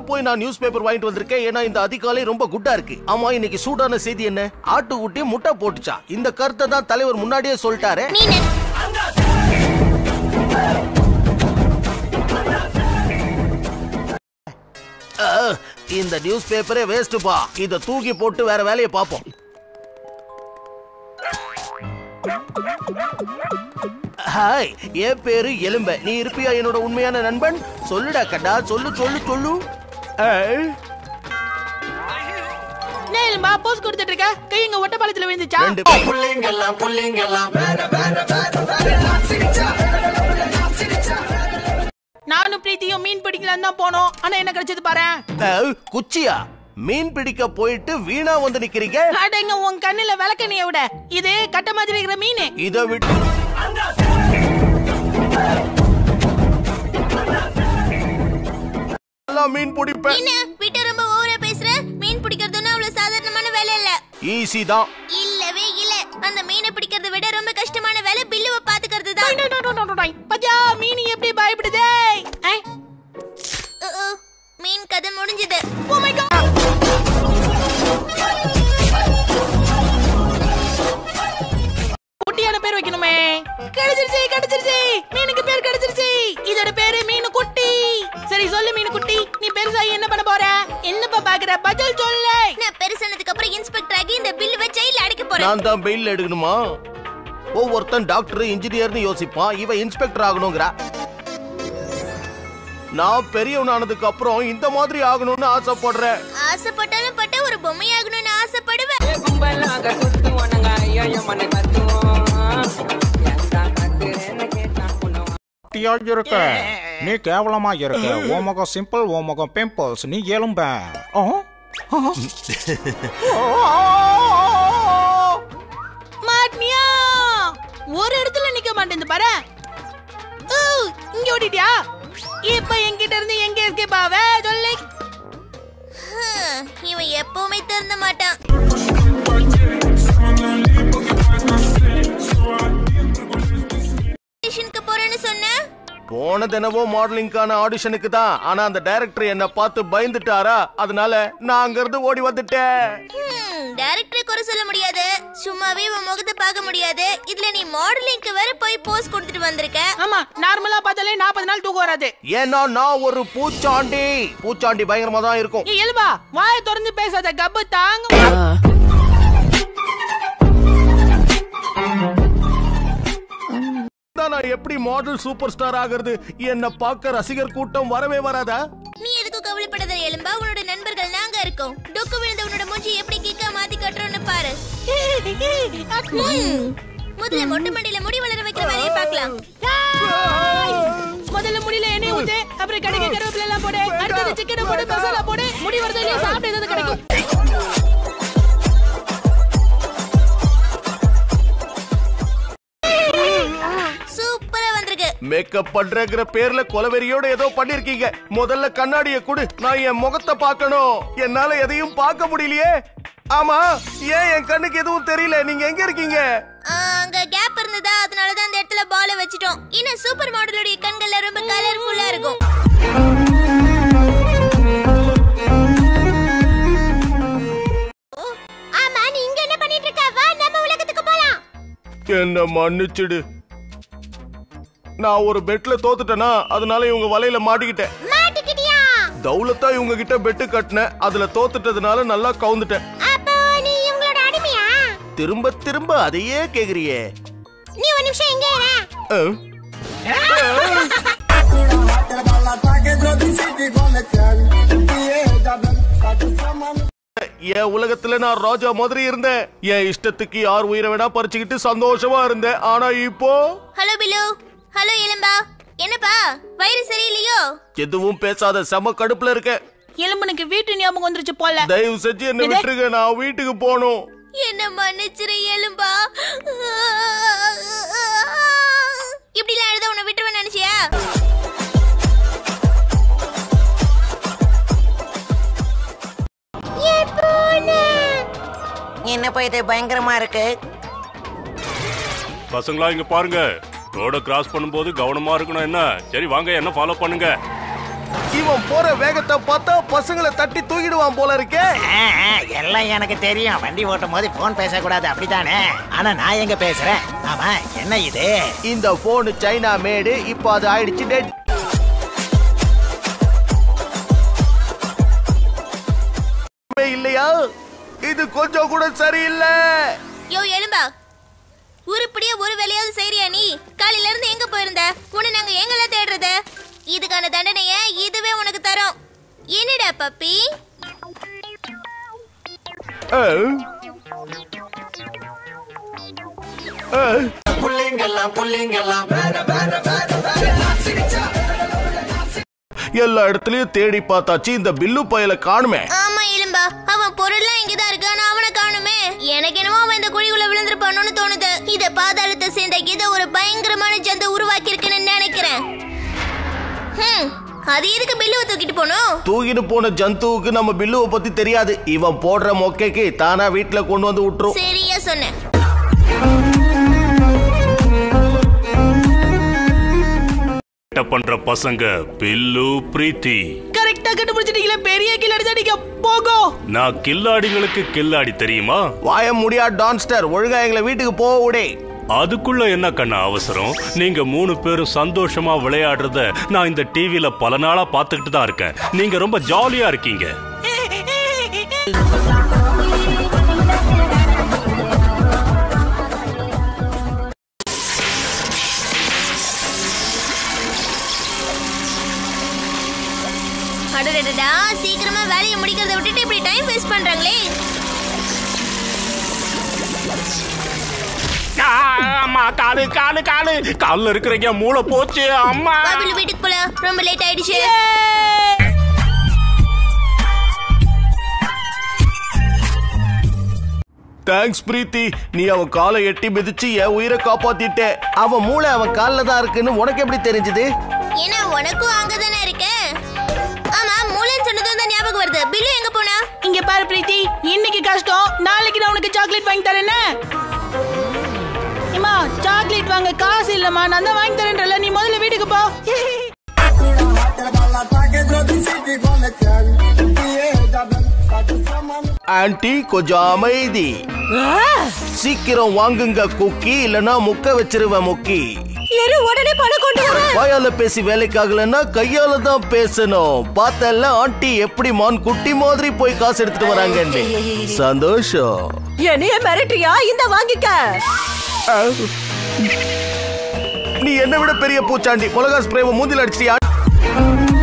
போய் நான் news paper வாங்கிட்டு வந்திருக்கேன் ஏன்னா இந்த அதிகாலை ரொம்ப குட்டா இருக்கு ஆமா இன்னைக்கு சூடான செய்தி என்ன ஆட்டுக்குட்டி முட்டை போட்டுச்சா இந்த கருத்தை தான் தலைவர் முன்னாடியே சொல்லிட்டாரு மீன் அஹ், இந்த நியூஸ் பேப்பரே வேஸ்ட்டுப்பா இத தூக்கி போட்டு வேற வேலையை பார்ப்போம் ஹாய் என் பேரு எலும்ப நீ இருப்பியா என்னோட உண்மையான நண்பன் சொல்லுடா கண்டா சொல்லு சொல்லு சொல்லு ஏய், நேலுமா போஸ் கொடுத்துட்டு இருக்க கை இங்க ஒட்ட பாலத்துல விழுந்துச்சா ரெண்டு பேர். நானும் பிரீத்தியும் மீன் பிடிக்கலாம் தான் போனோம் ஆனா என்ன கிடைச்சது பாரு அஹ், குச்சியா மீன் பிடிக்க போயிட்டு வீணா வந்து நிக்கிறீங்க அடங்க உன் கண்ணுல விளக்கணைய விட இது கட்ட மாதிரி இருக்கிற மீன் இத விட்டு நல்லா மீன் பிடிப்பேன் என்ன விட்டு ரொம்ப ஓவரா பேசுற மீன் பிடிக்கிறதுன்னு அவ்வளவு சாதாரணமான வேலை இல்ல ஈஸி தான் இல்லவே இல்ல அந்த மீனை பிடிக்கிறதை விட ரொம்ப கஷ்டமான வேலை பில்லுவை பாத்துக்கிறது தான் பத்தியா மீன் எப்படி பயப்படுதே ஐ, மீன் கதை முடிஞ்சது oh my God. குட்டியான பேர் வைக்கணுமே கிடைச்சிருச்சு கிடைச்சிருச்சு மீனுக்கு பேர் கிடைச்சிருச்சு இதோட பேரு மீனு குட்டி சரி சொல்லு மீனு குட்டி நீ பெருசாகி என்ன பண்ண போற என்னப்பா பாக்குற பதில் சொல்லு நான் பெருசானதுக்கு அப்புறம் இன்ஸ்பெக்டர் ஆகி இந்த பில்லுவை ஜெயில அடைக்க போறேன் நான் தான் பெயில் எடுக்கணுமா ஒவ்வொருத்தன் டாக்டர் இன்ஜினியர்னு யோசிப்பான் இவ இன்ஸ்பெக்டர் ஆகணுங்கிறா நான் பெரியவனானதுக்கு அப்புறம் இந்த மாதிரி ஆகணும்னு ஆசைப்படுறேன் ஆசைப்பட்டாலும் பட்ட ஒரு பொம்மையாகணும்னு ஆசைப்படுவேன் கும்பலாக சுத்துவோனங்க ஐயோ மன கத்துவோம் எந்த கத்துறேன்னு கேட்டா உணவா குட்டியா இருக்க நீ கேவலமா இருக்க ஓ முகம் சிம்பிள் ஓ முகம் பிம்பிள்ஸ் நீ எலும்ப ஆ? ஆ? மாட்னியா ஒரு இடத்துல நிக்க மாட்டேங்குது பாரு ஊ, இங்க ஓடிட்டியா இப்ப என்கிட்ட இருந்து எங்க எஸ்கேப் ஆவ சொல்லு ஹம், இவன் எப்பவுமே திறந்த மாட்டான் ஆடிஷனுக்கு போறேன்னு சொன்ன போன தினமோ மாடலிங்கான ஆடிஷனுக்கு தான் ஆனா அந்த டைரக்டர் என்ன பார்த்து பயந்துட்டாரா அதனால நான் அங்க இருந்து ஓடி வந்துட்டேன் டைரக்டரை குறை சொல்ல முடியாது சும்மாவே உன் முகத்தை பார்க்க முடியாது இதுல நீ மாடலிங்க்கு வேற போய் போஸ் கொடுத்துட்டு வந்திருக்க ஆமா நார்மலா பார்த்தாலே நாற்பது நாள் தூக்கம் வராது ஏன்னா நான் ஒரு பூச்சாண்டி பூச்சாண்டி பயங்கரமா தான் இருக்கும் நீ எழுவா வாயை திறந்து பேசாத கப்பு தாங்க தான் நான் எப்படி மாடல் சூப்பர் ஸ்டார் ஆகிறது என்ன பார்க்க ரசிகர் கூட்டம் வரவே வராதா நீ எதுக்கும் கவலைப்படாத எலும்பா உன்னோட நண்பர்கள் நாங்க இருக்கோம் டொக்கு விழுந்த உன்னோட மூஞ்சி எப்படி கிக்கா மாத்தி கட்டுறோம்னு பாரு ம். முதல்ல மொட்டை மண்டையில முடி வளர வைக்கிற வேலையை பார்க்கலாம் முதல்ல முடியல எண்ணெய் ஊத்து அப்புறம் கடைக்கு கருவேப்பிலை எல்லாம் போடு அடுத்தது சிக்கனை போடு மசாலா போடு முடி வரது இல்லையா சாப்பிட்டு ஏதாவது கிடைக்கும் சூப்பரா வந்திருக்கு மேக்கப் பண்றங்கிற பேர்ல கொலவெறியோட ஏதோ பண்ணிருக்கீங்க முதல்ல கண்ணாடிய கொடு நான் என் முகத்தை பார்க்கணும் என்னால எதையும் பார்க்க முடியலையே ஆமா ஏன் என் கண்ணுக்கு எதுவும் தெரியல நீங்க எங்க இருக்கீங்க ஆ, அங்க கேப் இருந்ததா அதனால தான் அந்த இடத்துல பால வச்சிட்டோம் இன்னும் சூப்பர் மாடலுடைய கண்கள்ல ரொம்ப கலர்ஃபுல்லா இருக்கும் ஆமா நீ இங்க என்ன பண்ணிட்டு இருக்க வா நம்ம உலகத்துக்கு போலாம் என்ன மன்னிச்சிடு நான் ஒரு பெட்ல தோத்துட்டேனா அதனால இவங்க வலையில மாட்டிக்கிட்டேன் மாட்டிக்கிட்டியா தௌலத்தா இவங்க கிட்ட பெட்டு கட்டினேன் அதுல தோத்துட்டதுனால நல்லா கவுந்துட்டேன் அப்போ நீ இவங்களோட அடிமையா திரும்ப திரும்ப அதையே கேக்குறியே நீ ஒரு நிமிஷம் எங்க இரு அஹ். என் உலகத்துல நான் ராஜா மாதிரி இருந்தேன் என் இஷ்டத்துக்கு யார் உயிரை வேணா பறிச்சுக்கிட்டு சந்தோஷமா இருந்தேன் ஆனா இப்போ ஹலோ பிலு ஹலோ எலும்பா என்னப்பா வயிறு சரியில்லையோ எதுவும் பேசாத செம கடுப்புல இருக்க எலும்பனுக்கு வீட்டு ஞாபகம் வந்துருச்சு போல தயவு செஞ்சு என்ன எது? விட்டுருங்க நான் வீட்டுக்கு போகணும் என்ன மன்னிச்சிரு எலும்பா இப்படிலாம் எழுத உன்னை விட்டுருவேன் நினைச்சியா என்ன போய் இது பயங்கரமா இருக்கு பசங்களா இங்க பாருங்க ரோட கிராஸ் பண்ணும்போது கவனமா இருக்கணும் என்ன சரி வாங்க என்ன ஃபாலோ பண்ணுங்க இவன் போற வேகத்தை பார்த்தா பசங்களை தட்டி தூக்கிடுவான் போல இருக்கே ஆ, ஆ, எல்லாம் எனக்கு தெரியும் வண்டி ஓட்டும் போது போன் பேசக்கூடாது அப்படித்தானே ஆனா நான் எங்க பேசுறேன் ஆமா என்ன இது இந்த போன் சைனா மேடு இப்போ அது ஆயிடுச்சு டெட் இல்லையா இது கொஞ்சம் கூட சரியில்லை யோ எலும்பா உருப்படியா ஒரு வேலையாவது செய்றியா நீ காலையில இருந்து எங்க போயிருந்த உன்னை நாங்க எங்கெல்ல தேடுறது இதுக்கான தண்டனைய இதுவே உனக்கு தரோம் என்னடா பப்பி அஹ். அஹ். எல்லா இடத்துலயும் தேடி பார்த்தாச்சு இந்த பில்லு பயல காணுமே ஆமா எலும்பா அவன் பொருள்லாம் இங்கதான் இருக்கு ஆனா அவனை காணுமே எனக்கு என்னமோ அவன் இந்த குழிக்குள்ள விழுந்திருப்பானோன்னு தோணுது இத பாதாளத்தை சேர்ந்த இத ஒரு பயங்கரமான ஜந்து உருவாக்கி இருக்குன்னு நினைக்கிறேன் ஹம், அது எதுக்கு பில்லுவை தூக்கிட்டு போனோம் தூக்கிட்டு போன ஜந்துவுக்கு நம்ம பில்லுவை பத்தி தெரியாது இவன் போடுற மொக்கைக்கு தானா வீட்டுல கொண்டு வந்து விட்டுரும் சரியா சொன்னேன் கிட்ட பண்ற பசங்க பில்லு பிரீத்தி கரெக்டா கண்டுபிடிச்சிட்டீங்களே பெரிய கில்லாடி அடிக்க போகும் நான் கில்லாடிகளுக்கு கில்லாடி தெரியுமா வாய முடியா டான்ஸ்டர் ஒழுங்கா எங்களை வீட்டுக்கு போக விடே அதுக்குள்ள என்ன கண்ணா அவசரம் நீங்க மூணு பேரும் சந்தோஷமா விளையாடுறத நான் இந்த டிவில பல நாளா பார்த்துக்கிட்டு தான் இருக்கேன் நீங்க ரொம்ப ஜாலியா இருக்கீங்க அடடடடா சீக்கிரமா வேலையை முடிக்கிறத விட்டுட்டு இப்படி டைம் வேஸ்ட் பண்றாங்களே ஆ, அம்மா காலு காலு காலு கால்ல இருக்கிறீங்க மூளை போச்சு அம்மா பாபிலு வீட்டுக்கு போலாம் ரொம்ப லேட் ஆயிடுச்சு தேங்க்ஸ் பிரீத்தி நீ அவன் காலை எட்டி மிதிச்சு என் உயிரை காப்பாத்திட்ட அவன் மூளை அவன் கால்ல தான் இருக்குன்னு உனக்கு எப்படி தெரிஞ்சது ஏன்னா உனக்கும் அங்கதானே இருக்க ஆமா மூளைன்னு சொன்னதும் தான் ஞாபகம் வருது பில்லு எங்க போனா இங்க பாரு பிரீத்தி இன்னைக்கு கஷ்டம் நாளைக்கு நான் உனக்கு சாக்லேட் வாங்கி தரேன்னு இம்மா சாக்லேட் வாங்க காசு இல்லம்மா நான் தான் வாங்கி தரேன்றல நீ முதல்ல வீட்டுக்கு போ ஆன்ட்டி கொஞ்சம் அமைதி சீக்கிரம் வாங்குங்க குக்கி இல்லனா முக்க வச்சிருவேன் முக்கி உடனே பணம் கொண்டு வர வாயால பேசி வேலைக்காகலன்னா கையால தான் பேசணும் பார்த்தல ஆண்டி எப்படி மான் குட்டி மாதிரி போய் காசு எடுத்துட்டு வராங்கன்னு சந்தோஷம் என்னைய மிரட்டுறியா இந்த வாங்கிக்க நீ என்னை விட பெரிய பூச்சாண்டி மிளகா ஸ்ப்ரேவை மூந்தில் அடிச்சிட்டியா